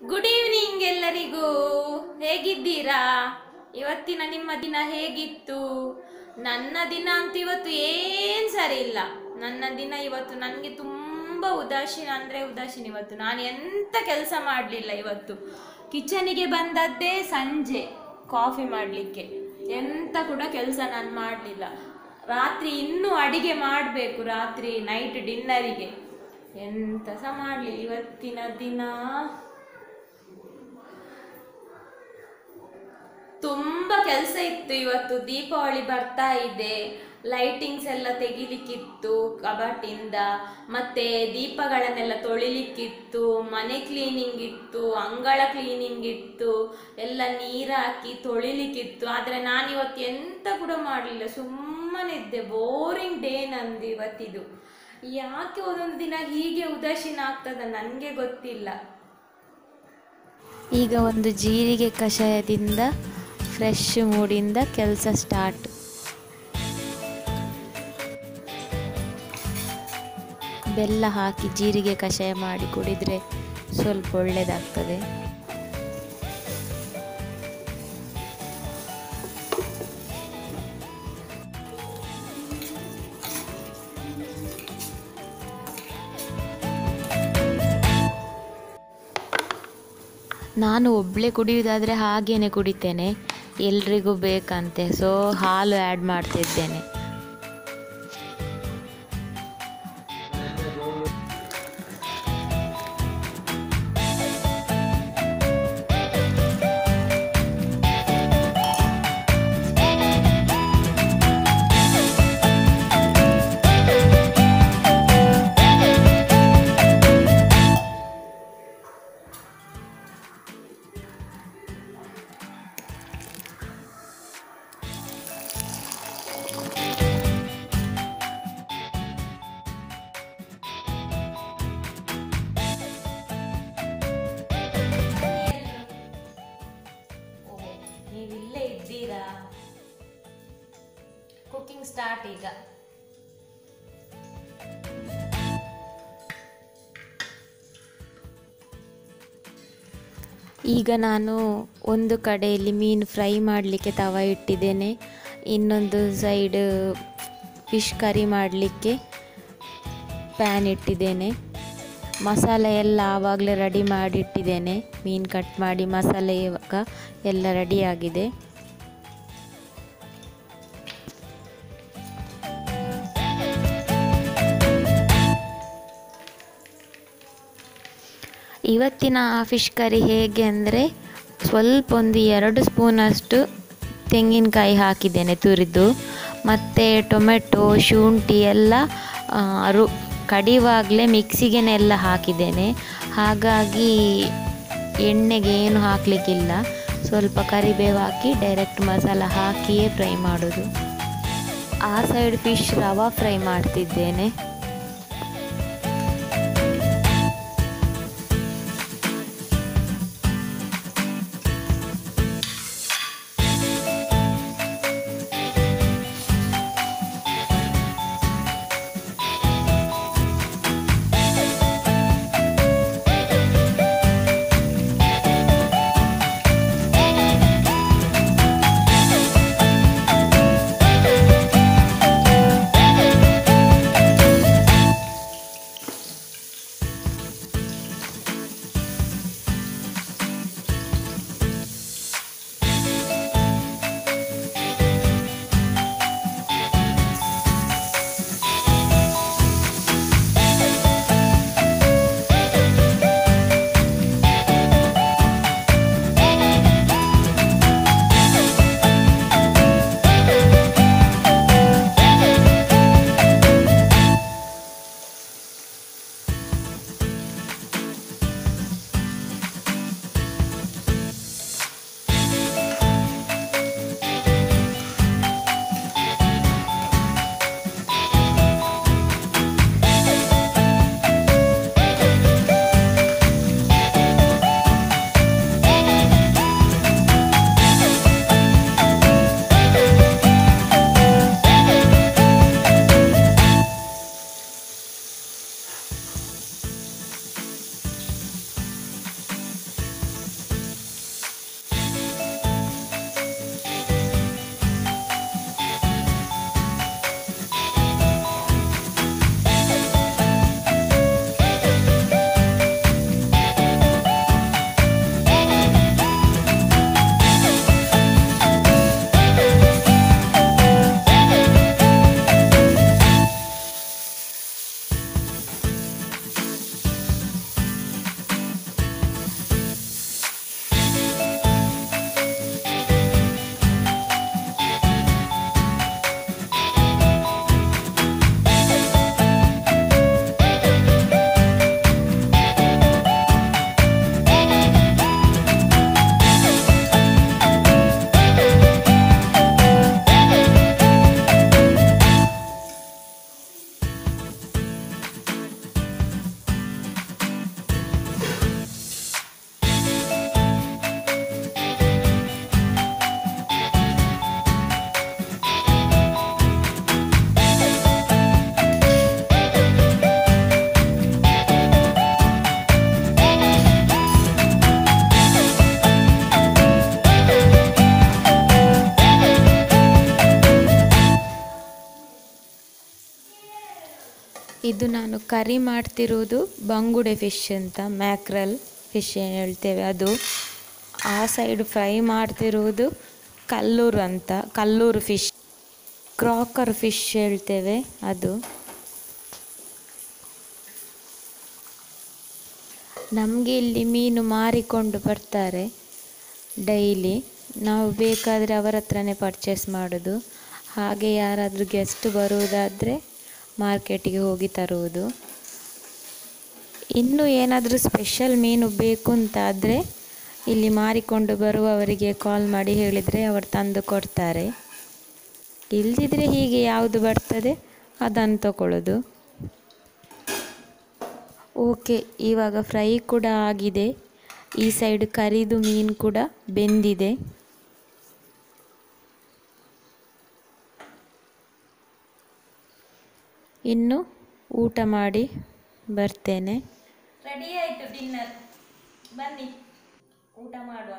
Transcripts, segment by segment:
good evening ಎಲ್ಲರಿಗೂ ಹೇಗಿದ್ದೀರಾ ಇವತ್ತಿನ ನಿಮ್ಮ ದಿನ ಹೇಗಿತ್ತು ನನ್ನ ದಿನ ಅಂತೂ ಇವತ್ತು ಏನ್ ಸರಿ ಇಲ್ಲ ನನ್ನ ದಿನ ಇವತ್ತು ನನಗೆ ತುಂಬ ಉದಾಸೀನ ಅಂದರೆ ಉದಾಸೀನ ಇವತ್ತು ನಾನು ಎಂತ ಕೆಲಸ ಮಾಡಲಿಲ್ಲ ಇವತ್ತು ಕಿಚನಿಗೆ ಬಂದದ್ದೇ ಸಂಜೆ ಕಾಫಿ ಮಾಡಲಿಕ್ಕೆ ಎಂತ ಕೂಡ ಕೆಲಸ ನಾನು ಮಾಡಲಿಲ್ಲ ರಾತ್ರಿ ಇನ್ನೂ ಅಡಿಗೆ ಮಾಡಬೇಕು ರಾತ್ರಿ ನೈಟ್ ಡಿನ್ನರಿಗೆ ಎಂತ ಸಹ ಮಾಡಲಿಲ್ಲ ಇವತ್ತಿನ ದಿನ ತುಂಬಾ ಕೆಲಸ ಇತ್ತು ಇವತ್ತು ದೀಪಾವಳಿ ಬರ್ತಾ ಇದೆ ಲೈಟಿಂಗ್ಸ್ ಎಲ್ಲ ತೆಗಿಲಿಕ್ಕಿತ್ತು ಕಬಾಟಿಂದ ಮತ್ತೆ ದೀಪಗಳನ್ನೆಲ್ಲ ತೊಳಿಲಿಕ್ಕಿತ್ತು ಮನೆ ಕ್ಲೀನಿಂಗ್ ಇತ್ತು ಅಂಗಳ ಕ್ಲೀನಿಂಗ್ ಇತ್ತು ಎಲ್ಲ ನೀರು ಹಾಕಿ ತೊಳಿಲಿಕ್ಕಿತ್ತು ಆದರೆ ನಾನು ಇವತ್ತು ಎಂತ ಕೂಡ ಮಾಡಲಿಲ್ಲ ಸುಮ್ಮನೆ ಇದ್ದೆ ಬೋರಿಂಗ್ ಡೇ ನಂದು ಇವತ್ತಿದು ಯಾಕೆ ಒಂದೊಂದು ದಿನ ಹೀಗೆ ಉದಾಸೀನ ಆಗ್ತದ ನನಗೆ ಗೊತ್ತಿಲ್ಲ ಈಗ ಒಂದು ಜೀರಿಗೆ ಕಷಾಯದಿಂದ ಫ್ರೆಶ್ ಮೂಡಿಂದ ಕೆಲಸ ಸ್ಟಾರ್ಟ್ ಬೆಲ್ಲ ಹಾಕಿ ಜೀರಿಗೆ ಕಷಾಯ ಮಾಡಿ ಕುಡಿದರೆ ಸ್ವಲ್ಪ ಒಳ್ಳೆಯದಾಗ್ತದೆ ನಾನು ಒಬ್ಬಳೇ ಕುಡಿಯುವುದಾದರೆ ಹಾಗೇನೆ ಕುಡಿತೇನೆ ಎಲ್ರಿಗೂ ಬೇಕಂತೆ ಸೊ ಹಾಲು ಆ್ಯಡ್ ಮಾಡ್ತಿದ್ದೇನೆ ಓ ನೀವಿಲ್ಲೇ ಇದ್ದೀರಾ ಕುಕಿಂಗ್ ಸ್ಟಾರ್ಟ್ ಈಗ ಈಗ ನಾನು ಒಂದು ಕಡೆಯಲ್ಲಿ ಮೀನು ಫ್ರೈ ಮಾಡಲಿಕ್ಕೆ ತವ ಇಟ್ಟಿದ್ದೇನೆ ಇನ್ನೊಂದು ಸೈಡ್ ಫಿಶ್ ಕರಿ ಮಾಡಲಿಕ್ಕೆ ಪ್ಯಾನ್ ಇಟ್ಟಿದ್ದೇನೆ ಮಸಾಲೆ ಎಲ್ಲ ಆವಾಗಲೇ ರೆಡಿ ಮಾಡಿ ಇಟ್ಟಿದ್ದೇನೆ ಮೀನು ಕಟ್ ಮಾಡಿ ಮಸಾಲೆ ಇವಾಗ ಎಲ್ಲ ರೆಡಿಯಾಗಿದೆ ಇವತ್ತಿನ ಫಿಶ್ ಕರಿ ಹೇಗೆ ಅಂದರೆ ಸ್ವಲ್ಪ ಒಂದು ಎರಡು ಸ್ಪೂನಷ್ಟು ತೆಂಗಿನಕಾಯಿ ಹಾಕಿದ್ದೇನೆ ತುರಿದು ಮತ್ತು ಟೊಮೆಟೊ ಶುಂಠಿ ಎಲ್ಲ ಆ, ರು ಕಡಿವಾಗಲೇ ಮಿಕ್ಸಿಗೆನೆಲ್ಲ ಹಾಕಿದ್ದೇನೆ ಹಾಗಾಗಿ ಎಣ್ಣೆಗೆ ಏನು ಹಾಕಲಿಕ್ಕಿಲ್ಲ ಸ್ವಲ್ಪ ಕರಿಬೇವು ಹಾಕಿ ಡೈರೆಕ್ಟ್ ಮಸಾಲ ಹಾಕಿಯೇ ಫ್ರೈ ಮಾಡೋದು ಆ ಸೈಡ್ ಫಿಶ್ ರವಾ ಫ್ರೈ ಮಾಡ್ತಿದ್ದೇನೆ ಇದು ನಾನು ಕರಿ ಮಾಡ್ತಿರೋದು ಬಂಗುಡೆ ಫಿಶ್ ಅಂತ ಮ್ಯಾಕ್ರಲ್ ಫಿಶ್ ಏನು ಹೇಳ್ತೇವೆ ಅದು ಆ ಸೈಡ್ ಫ್ರೈ ಮಾಡ್ತಿರುವುದು ಕಲ್ಲೂರು ಅಂತ ಕಲ್ಲೂರು ಫಿಶ್ ಕ್ರಾಕರ್ ಫಿಶ್ ಹೇಳ್ತೇವೆ ಅದು ನಮಗೆ ಇಲ್ಲಿ ಮೀನು ಮಾರಿಕೊಂಡು ಬರ್ತಾರೆ ಡೈಲಿ ನಾವು ಬೇಕಾದರೆ ಅವರ ಹತ್ರನೇ ಪರ್ಚೇಸ್ ಮಾಡೋದು ಹಾಗೆ ಯಾರಾದರೂ ಗೆಸ್ಟ್ ಬರುವುದಾದರೆ ಮಾರ್ಕೆಟಿಗೆ ಹೋಗಿ ತರುವುದು ಇನ್ನು ಏನಾದರೂ ಸ್ಪೆಷಲ್ ಮೀನು ಬೇಕು ಅಂತಾದರೆ ಇಲ್ಲಿ ಮಾರಿಕೊಂಡು ಬರುವವರಿಗೆ ಕಾಲ್ ಮಾಡಿ ಹೇಳಿದರೆ ಅವರು ತಂದು ಕೊಡ್ತಾರೆ ಇಲ್ಲದಿದ್ದರೆ ಹೀಗೆ ಯಾವುದು ಬರ್ತದೆ ಅದನ್ನು ತಗೊಳ್ಳೋದು ಓಕೆ ಇವಾಗ ಫ್ರೈ ಕೂಡ ಆಗಿದೆ ಈ ಸೈಡ್ ಕರಿದು ಮೀನು ಕೂಡ ಬೆಂದಿದೆ ಇನ್ನು ಊಟ ಮಾಡಿ ಬರ್ತೇನೆ ರೆಡಿ ಆಯಿತು ಡಿನ್ನರ್ ಬನ್ನಿ ಊಟ ಮಾಡುವ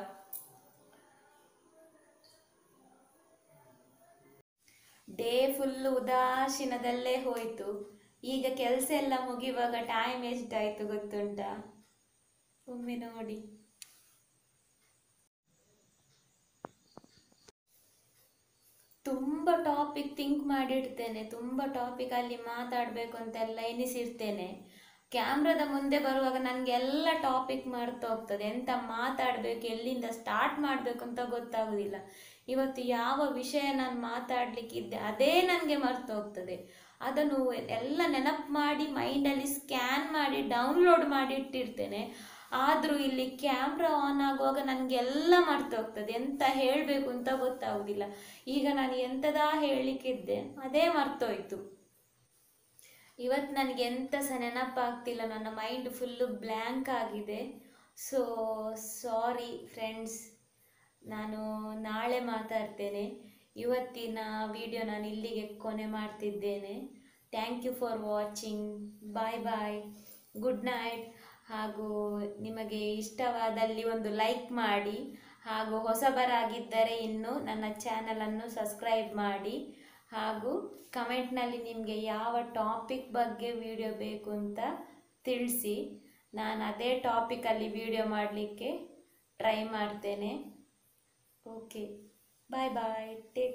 ಡೇ ಫುಲ್ಲು ಉದಾಸೀನದಲ್ಲೇ ಹೋಯಿತು ಈಗ ಕೆಲಸ ಎಲ್ಲ ಮುಗಿಯುವಾಗ ಟೈಮ್ ಎಷ್ಟಾಯಿತು ಗೊತ್ತುಂಟಾ ಒಮ್ಮೆ ನೋಡಿ ತುಂಬ ಟಾಪಿಕ್ ಥಿಂಕ್ ಮಾಡಿಡ್ತೇನೆ ತುಂಬ ಟಾಪಿಕ್ ಅಲ್ಲಿ ಮಾತಾಡಬೇಕು ಅಂತೆಲ್ಲ ಎನಿಸಿರ್ತೇನೆ ಕ್ಯಾಮ್ರಾದ ಮುಂದೆ ಬರುವಾಗ ನನಗೆ ಎಲ್ಲ ಟಾಪಿಕ್ ಮಾಡ್ತಾ ಹೋಗ್ತದೆ ಎಂತ ಮಾತಾಡಬೇಕು ಎಲ್ಲಿಂದ ಸ್ಟಾರ್ಟ್ ಮಾಡಬೇಕು ಅಂತ ಗೊತ್ತಾಗೋದಿಲ್ಲ ಇವತ್ತು ಯಾವ ವಿಷಯ ನಾನು ಮಾತಾಡಲಿಕ್ಕಿದ್ದೆ ಅದೇ ನನಗೆ ಮರ್ತು ಹೋಗ್ತದೆ ಅದನ್ನು ಎಲ್ಲ ನೆನಪು ಮಾಡಿ ಮೈಂಡಲ್ಲಿ ಸ್ಕ್ಯಾನ್ ಮಾಡಿ ಡೌನ್ಲೋಡ್ ಮಾಡಿ ಇಟ್ಟಿರ್ತೇನೆ ಆದರೂ ಇಲ್ಲಿ ಕ್ಯಾಮ್ರಾ ಆನ್ ಆಗುವಾಗ ನನಗೆ ಎಲ್ಲ ಮರ್ತು ಹೋಗ್ತದೆ ಎಂತ ಹೇಳಬೇಕು ಅಂತ ಗೊತ್ತಾಗೋದಿಲ್ಲ ಈಗ ನಾನು ಎಂಥದಾ ಹೇಳಲಿಕ್ಕಿದ್ದೆ ಅದೇ ಮರ್ತೋಯ್ತು ಇವತ್ತು ನನಗೆ ಎಂತ ಸಹ ನೆನಪಾಗ್ತಿಲ್ಲ ನನ್ನ ಮೈಂಡ್ ಫುಲ್ಲು ಬ್ಲ್ಯಾಂಕ್ ಆಗಿದೆ ಸೊ ಸಾರಿ ಫ್ರೆಂಡ್ಸ್ ನಾನು ನಾಳೆ ಮಾತಾಡ್ತೇನೆ ಇವತ್ತಿನ ವಿಡಿಯೋ ನಾನು ಇಲ್ಲಿಗೆ ಕೊನೆ ಮಾಡ್ತಿದ್ದೇನೆ thank you for watching bye bye good night ಹಾಗೂ ನಿಮಗೆ ಇಷ್ಟವಾದಲ್ಲಿ ಒಂದು ಲೈಕ್ ಮಾಡಿ ಹಾಗೂ ಹೊಸಬರಾಗಿದ್ದರೆ ಇನ್ನು ನನ್ನ ಚಾನಲನ್ನು ಸಬ್ಸ್ಕ್ರೈಬ್ ಮಾಡಿ ಹಾಗೂ ಕಮೆಂಟ್ನಲ್ಲಿ ನಿಮಗೆ ಯಾವ ಟಾಪಿಕ್ ಬಗ್ಗೆ ವಿಡಿಯೋ ಬೇಕು ಅಂತ ತಿಳಿಸಿ ನಾನು ಅದೇ ಟಾಪಿಕಲ್ಲಿ ವಿಡಿಯೋ ಮಾಡಲಿಕ್ಕೆ ಟ್ರೈ ಮಾಡ್ತೇನೆ ಓಕೆ ಬಾಯ್ ಬಾಯ್ ಟೇಕ್